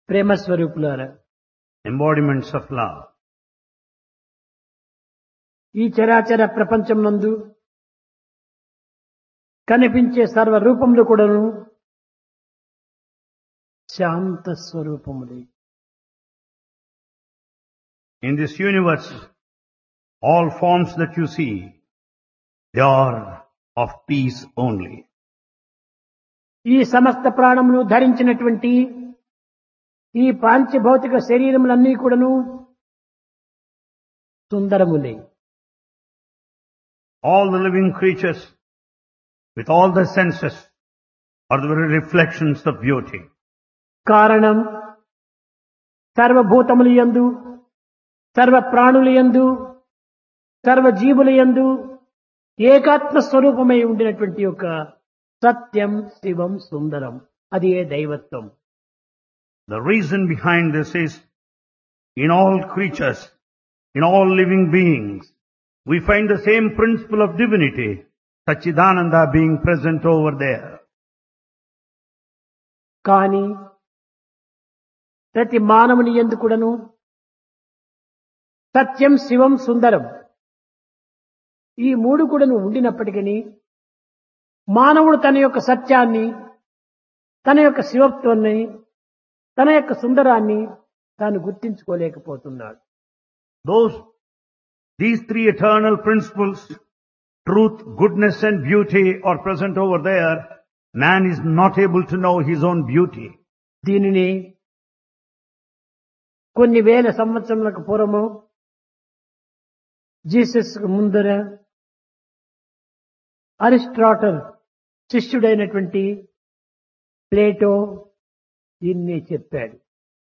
ప్రేమ స్వరూపులారా embodiments of love. ఈ చరాచర ప్రపంచం నందు కనిపించే సర్వ రూపములు కూడాను శాంత స్వరూపములే In this universe, all forms that you see, they are of peace only. ఈ సమస్త ప్రాణములు ధరించినటువంటి ఈ పాంచభౌతిక శరీరములన్నీ కూడాను సుందరములే All the living creatures, with all the senses, are the very reflections of beauty. కారణం సర్వభూతములు యందు సర్వ ప్రాణుల యందు సర్వ జీవుల యందు ఏకాత్మ స్వరూపమై ఉండినటువంటి యొక్క సత్యం శివం సుందరం అది ఏ దైవత్వం The reason behind this is, in all creatures, in all living beings, we find the same principle of divinity, Sachidananda being present over there. కానీ ప్రతి మానవుని ఎందు కూడాను సత్యం శివం సుందరం ఈ మూడు కూడాను ఉండినప్పటికీ మానవుడు తన యొక్క సత్యాన్ని తన యొక్క శివత్వాన్ని తన యొక్క సుందరాన్ని తాను గుర్తించుకోలేకపోతున్నాడు Those, these three eternal principles, truth, goodness and beauty are present over there. Man is not able to know his own beauty. దీనిని కొన్ని వేల సంవత్సరములకు పూర్వము జీసస్ ముందర అరిస్ట్రాటల్ శిష్యుడైనటువంటి ప్లేటో దీన్ని చెప్పాడు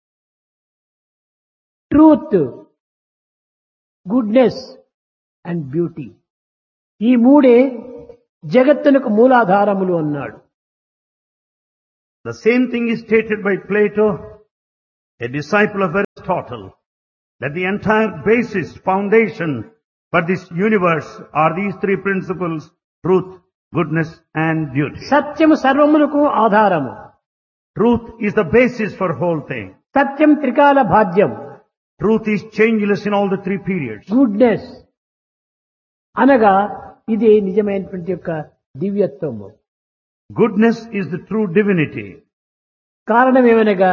ట్రూత్ గుడ్నెస్ అండ్ బ్యూటీ ఈ మూడే జగత్తునకు మూలాధారములు అన్నాడు The same thing is stated by Plato, a disciple of Aristotle, that the entire basis, foundation for this universe are these three principles, truth, goodness and beauty. సత్యము సర్వములకు ఆధారము Truth is the basis for whole thing. సత్యం త్రికాల భాద్యం Truth is changeless in all the three periods. Goodness అనగా ఇది నిజమైనటువంటి యొక్క దివ్యత్వము Goodness is the true divinity. కారణం ఏమనగా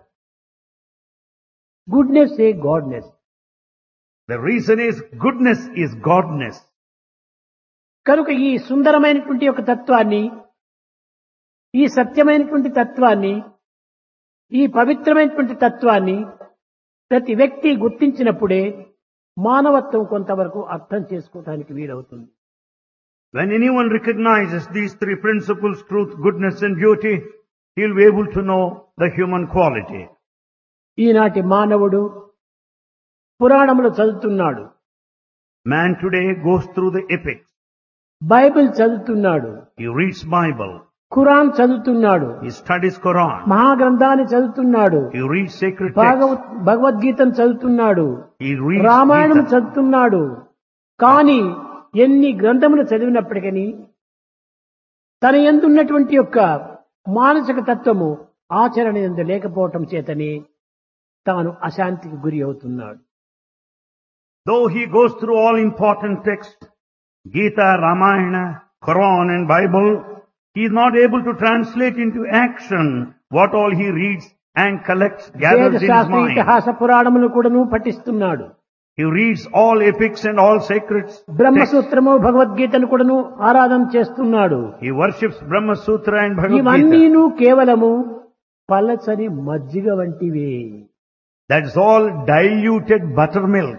గుడ్నెస్ ఏ godness The reason is goodness is godness. కనుక ఈ సుందరమైనటువంటి యొక్క తత్వాన్ని ఈ సత్యమైనటువంటి తత్వాన్ని ఈ పవిత్రమైనటువంటి తత్వాన్ని ప్రతి వ్యక్తి గుర్తించినప్పుడే మానవత్వం కొంతవరకు అర్థం చేసుకోవడానికి వీలవుతుంది When anyone recognizes these three principles, truth, goodness and beauty, he'll be able to know the human quality. ఈనాటి మానవుడు పురాణములు చదువుతున్నాడు Man today goes through the epics. Bible చదువుతున్నాడు He reads Bible. ఖురాన్ చదువుతున్నాడు He studies Quran. మహాగ్రంథాన్ని చదువుతున్నాడు He reads sacred Bhagwat texts. భగవద్గీతను చదువుతున్నాడు He reads Ramayanam Gita. చదువుతున్నాడు కానీ ఎన్ని గ్రంథములు చదివినప్పటికీ తన ఎందున్నటువంటి యొక్క మానసిక తత్వము ఆచరణ ఎందు లేకపోవటం చేతని తాను అశాంతికి గురి అవుతున్నాడు Though he goes through all important texts, Gita, Ramayana, Quran and Bible, he is not able to translate into action what all he reads and collects, వేద gathers in his శాస్త్ర mind. ఇతిహాస పురాణములు కూడాను పఠిస్తున్నాడు He reads all epics and all sacred texts. బ్రహ్మసూత్రము భగవద్గీతను కూడాను ఆరాధన చేస్తున్నాడు He worships Brahma Sutra and Bhagavad Gita. ఇవన్నీను కేవలము పలచని మజ్జిగ వంటివే That's all diluted buttermilk.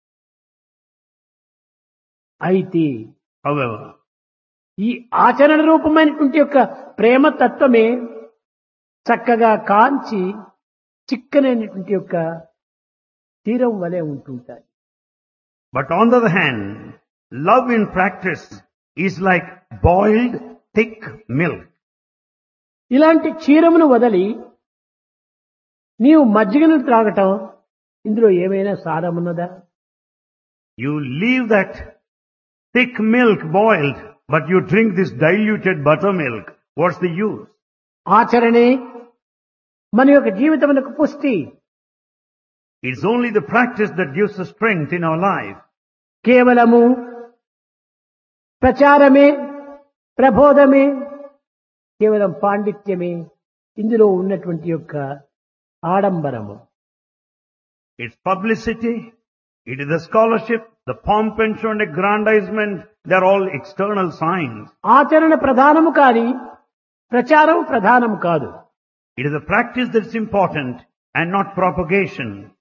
అయితే However, ఈ ఆచరణ రూపమైనటువంటి యొక్క ప్రేమ తత్వమే చక్కగా కాంచి చిక్కనైనటువంటి యొక్క తీరం వలె ఉంటుంటాయి but on the other hand, love in practice is like boiled thick milk. ఇలాంటి క్షీరమును వదలి నీవు మజ్జిగను త్రాగటం ఇందులో ఏమైనా సారమున్నదా You leave that thick milk boiled, but you drink this diluted buttermilk. What's the use? ఆచరణే మన యొక్క జీవితమునకు పుష్టి It's only the practice that gives us strength in our life. కేవలము ప్రచారమే ప్రబోధమే కేవలం పాండిత్యమే ఇందులో ఉన్నటువంటి యొక్క ఆడంబరము It's publicity, it is the scholarship, the pomp and show and aggrandizement, they're all external signs. ఆచరణ ప్రధానము కాని ప్రచారం ప్రధానము కాదు It is the practice that's important and not propagation.